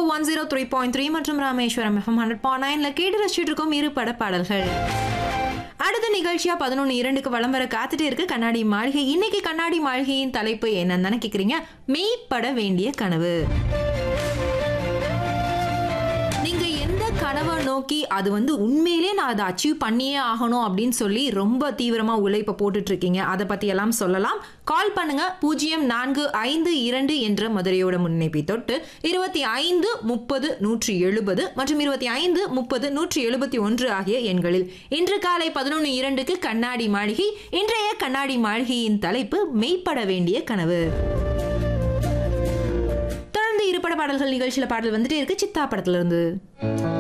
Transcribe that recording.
one zero three point three மற்றும் Rameswaram FM hundred point நைன்ல கேட்டு ரசிச்சுட்டு இருக்கோம் இரு பட பாடல்கள் அடுத்த நிகழ்ச்சியா பதினொன்று இரண்டுக்கு வலம் வர காத்துட்டே இருக்கு கண்ணாடி மாளிகை இன்னைக்கு கண்ணாடி மாளிகையின் தலைப்பு என்னன்னு தானே கேக்குறீங்க மெய்ப்பட வேண்டிய கனவு நீங்க எந்த கனவை நோக்கி அது வந்து உண்மையிலே நான் அதை அச்சீவ் பண்ணியே ஆகணும் அப்படின்னு சொல்லி ரொம்ப தீவிரமா உழைப்ப போட்டுட்டு இருக்கீங்க அதை பத்தி எல்லாம் சொல்லலாம் கால் பண்ணுங்க பூஜ்ஜியம் நான்கு ஐந்து இரண்டு என்ற மதுரையோட முன்னிப்பை தொட்டு இருபத்தி ஐந்து முப்பது நூற்றி எழுபது மற்றும் இருபத்தி ஐந்து முப்பது நூற்றி எழுபத்தி ஒன்று ஆகிய எண்களில் இன்று காலை பதினொன்று இரண்டுக்கு கண்ணாடி மாளிகை இன்றைய கண்ணாடி மாளிகையின் தலைப்பு மெய்ப்பட வேண்டிய கனவு தொடர்ந்து இருபட பாடல்கள் நிகழ்ச்சியில பாடல் வந்துட்டே இருக்கு சித்தா படத்துல இருந்து